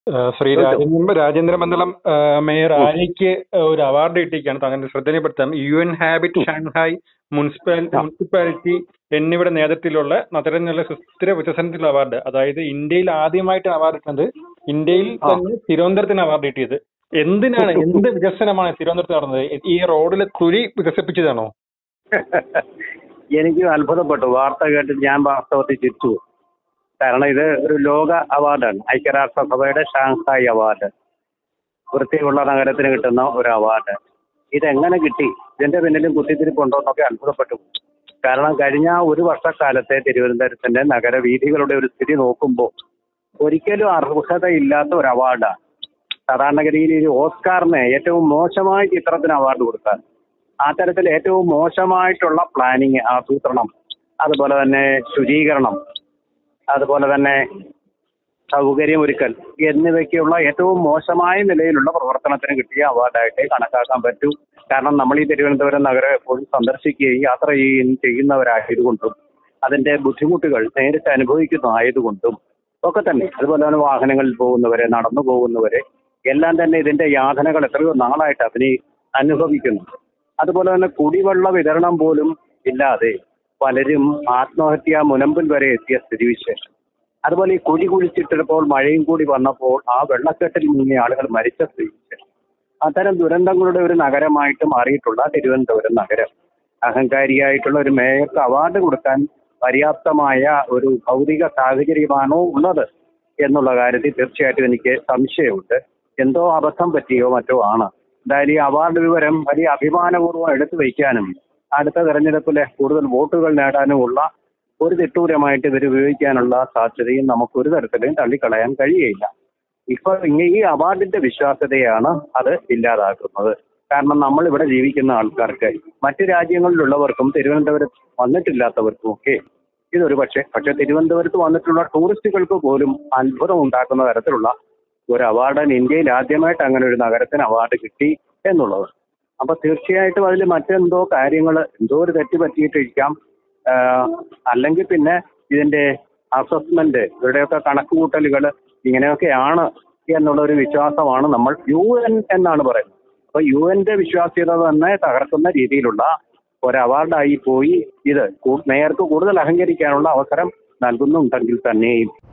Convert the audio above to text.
ഏഹ് ശ്രീ രാജേന്ദ്ര രാജേന്ദ്ര മണ്ഡലം ഏഹ് മേയർ ആര്യയ്ക്ക് ഒരു അവാർഡ് കിട്ടിയിരിക്കുകയാണ് താങ്കളുടെ ശ്രദ്ധയിൽപ്പെടുത്താൻ U N Habitat Shanghai municipal municipality എന്നിവയുടെ നേതൃത്വത്തിലുള്ള നഗരങ്ങളുടെ സുസ്ഥിര വികസനത്തിലുള്ള അവാർഡ് അതായത് ഇന്ത്യയിൽ ആദ്യമായിട്ട് അവാർഡ് കിട്ടുന്നത് ഇന്ത്യയിൽ തന്നെ തിരുവനന്തപുരത്തിന് അവാർഡ് കിട്ടിയത് എന്തിനാണ് എന്ത് വികസനമാണ് തിരുവനന്തപുരത്ത് നടന്നത് ഈ റോഡിലെ തുരി വികസിപ്പിച്ചതാണോ എനിക്ക് അത്ഭുതപ്പെട്ടു വാർത്ത കേട്ടിട്ട് ഞാൻ വാസ്തവത്തിൽ ചിരിച്ചു കാരണം ഇത് ഒരു ലോക അവാർഡാണ് ഐക്യരാഷ്ട്രസഭയുടെ ഷാങ്ഹായ് അവാർഡ് വൃത്തിയുള്ള നഗരത്തിന് കിട്ടുന്ന ഒരു അവാർഡ് ഇതെങ്ങനെ കിട്ടി ഇതിന്റെ പിന്നിലും കുത്തിത്തിരിപ്പുണ്ടോ എന്നൊക്കെ അത്ഭുതപ്പെട്ടു കാരണം കഴിഞ്ഞ ഒരു വർഷക്കാലത്തെ തിരുവനന്തപുരത്തിന്റെ നഗരവീഥികളുടെ ഒരു സ്ഥിതി നോക്കുമ്പോൾ ഒരിക്കലും അർഹതയില്ലാത്ത ഒരു അവാർഡാണ് സാധാരണഗതിയിൽ ഈ ഓസ്കാറിന് ഏറ്റവും മോശമായ ചിത്രത്തിന് അവാർഡ് കൊടുക്കാൻ ആ തരത്തിൽ ഏറ്റവും മോശമായിട്ടുള്ള പ്ലാനിങ് ആസൂത്രണം അതുപോലെ തന്നെ ശുചീകരണം അതുപോലെ തന്നെ സൗകര്യമൊരുക്കൽ എന്നിവയ്ക്കുള്ള ഏറ്റവും മോശമായ നിലയിലുള്ള പ്രവർത്തനത്തിന് കിട്ടിയ അവാർഡായിട്ടേ കണക്കാക്കാൻ പറ്റൂ കാരണം നമ്മൾ ഈ തിരുവനന്തപുരം നഗരം എപ്പോഴും സന്ദർശിക്കുകയും യാത്ര ചെയ്യുകയും ചെയ്യുന്നവരായതുകൊണ്ടും അതിന്റെ ബുദ്ധിമുട്ടുകൾ നേരിട്ട് അനുഭവിക്കുന്നതായതുകൊണ്ടും ഒക്കെ തന്നെ അതുപോലെ തന്നെ വാഹനങ്ങളിൽ പോകുന്നവരെ നടന്നു പോകുന്നവരെ എല്ലാം തന്നെ ഇതിന്റെ യാതനകൾ എത്രയോ നാളായിട്ട് അതിനെ അനുഭവിക്കുന്നു അതുപോലെ തന്നെ കുടിവെള്ള വിതരണം പോലും ഇല്ലാതെ പലരും ആത്മഹത്യാ മുനമ്പിൽ വരെ എത്തിയ സ്ഥിതിവിശേഷം അതുപോലെ ഈ കുഴി കുഴിച്ചിട്ടപ്പോൾ മഴയും കൂടി വന്നപ്പോൾ ആ വെള്ളക്കെട്ടിൽ മുങ്ങിയ ആളുകൾ മരിച്ച സ്ഥിതിവിശേഷം അത്തരം ദുരന്തങ്ങളുടെ ഒരു നഗരമായിട്ട് മാറിയിട്ടുള്ള തിരുവനന്തപുരം നഗരം അഹങ്കാരിയായിട്ടുള്ള ഒരു മേയർക്ക് അവാർഡ് കൊടുക്കാൻ പര്യാപ്തമായ ഒരു ഭൗതിക സാഹചര്യമാണോ ഉള്ളത് എന്നുള്ള കാര്യത്തിൽ തീർച്ചയായിട്ടും എനിക്ക് സംശയമുണ്ട് എന്തോ അബദ്ധം പറ്റിയോ മറ്റോ ആണ് എന്തായാലും ഈ അവാർഡ് വിവരം വലിയ അഭിമാനപൂർവ്വം എടുത്തു വയ്ക്കാനും അടുത്ത തെരഞ്ഞെടുപ്പിലെ കൂടുതൽ വോട്ടുകൾ നേടാനുമുള്ള ഒരു തിട്ടൂരമായിട്ട് ഇവർ ഉപയോഗിക്കാനുള്ള സാധ്യതയും നമുക്ക് ഒരു തരത്തിലും തള്ളിക്കളയാൻ കഴിയുകയില്ല ഇപ്പൊ ഇങ്ങ ഈ അവാർഡിന്റെ വിശ്വാസ്യതയാണ് അത് ഇല്ലാതാക്കുന്നത് കാരണം നമ്മൾ ഇവിടെ ജീവിക്കുന്ന ആൾക്കാർക്ക് മറ്റു രാജ്യങ്ങളിലുള്ളവർക്കും തിരുവനന്തപുരത്ത് വന്നിട്ടില്ലാത്തവർക്കും ഒക്കെ ഇതൊരു പക്ഷേ പക്ഷെ തിരുവനന്തപുരത്ത് വന്നിട്ടുള്ള ടൂറിസ്റ്റുകൾക്ക് പോലും അത്ഭുതം ഉണ്ടാക്കുന്ന തരത്തിലുള്ള ഒരു അവാർഡ് ഇന്ത്യയിൽ ആദ്യമായിട്ട് അങ്ങനെ ഒരു നഗരത്തിന് അവാർഡ് കിട്ടി എന്നുള്ളത് അപ്പൊ തീർച്ചയായിട്ടും അതിൽ മറ്റെന്തോ കാര്യങ്ങൾ എന്തോ ഒരു തെറ്റ് പറ്റിയിട്ടിരിക്കാം ആഹ് അല്ലെങ്കിൽ പിന്നെ ഇതിന്റെ അസസ്മെന്റ് ഇവരുടെയൊക്കെ കണക്കുകൂട്ടലുകൾ ഇങ്ങനെയൊക്കെയാണ് എന്നുള്ള ഒരു വിശ്വാസമാണ് നമ്മൾ യു എൻ എന്നാണ് പറയുന്നത് അപ്പൊ യു എന്റെ വിശ്വാസ്യത തന്നെ തകർക്കുന്ന രീതിയിലുള്ള ഒരു അവാർഡായി പോയി ഇത് കൂ- മേയർക്ക് കൂടുതൽ അഹങ്കരിക്കാനുള്ള അവസരം നൽകുന്നുണ്ടെങ്കിൽ തന്നെയും